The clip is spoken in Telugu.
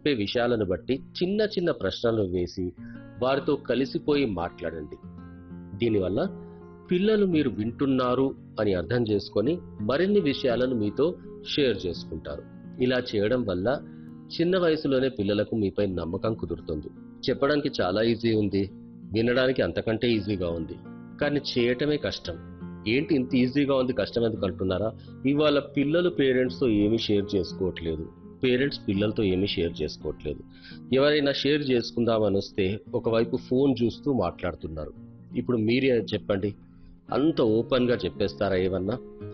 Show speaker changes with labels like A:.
A: చెప్పే విషయాలను బట్టి చిన్న చిన్న ప్రశ్నలు వేసి వారితో కలిసిపోయి మాట్లాడండి దీనివల్ల పిల్లలు మీరు వింటున్నారు అని అర్థం చేసుకొని మరిన్ని విషయాలను మీతో షేర్ చేసుకుంటారు ఇలా చేయడం వల్ల చిన్న వయసులోనే పిల్లలకు మీపై నమ్మకం కుదురుతుంది చెప్పడానికి చాలా ఈజీ ఉంది వినడానికి అంతకంటే ఈజీగా ఉంది కానీ చేయటమే కష్టం ఏంటి ఇంత ఈజీగా ఉంది కష్టం ఎందుకు అంటున్నారా ఇవాళ పిల్లలు పేరెంట్స్తో ఏమీ షేర్ చేసుకోవట్లేదు పేరెంట్స్ పిల్లలతో ఏమీ షేర్ చేసుకోవట్లేదు ఎవరైనా షేర్ చేసుకుందామని వస్తే ఒకవైపు ఫోన్ చూస్తూ మాట్లాడుతున్నారు ఇప్పుడు మీరే చెప్పండి అంత ఓపెన్గా చెప్పేస్తారా ఏమన్నా